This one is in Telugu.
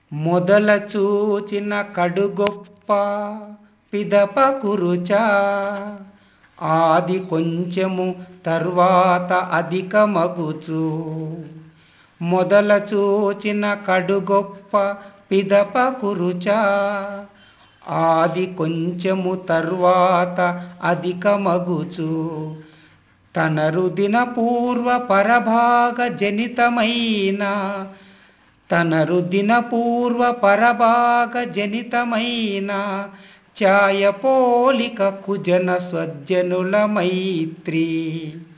మొదల చూచిన కడుగొప్ప పిదప కురుచా ఆది కొంచెము తర్వాత అధిక మగుచు మొదల చూచిన కడుగొప్ప పిదప కురుచా ఆది కొంచెము తర్వాత అధిక మగుచు తన రుదిన పూర్వ పరభాగ జనితమైన తన రుదిన పూర్వ పరభాగ జనితమైన ఛాయ పోలిక కుజన స్వజ్జనుల మైత్రి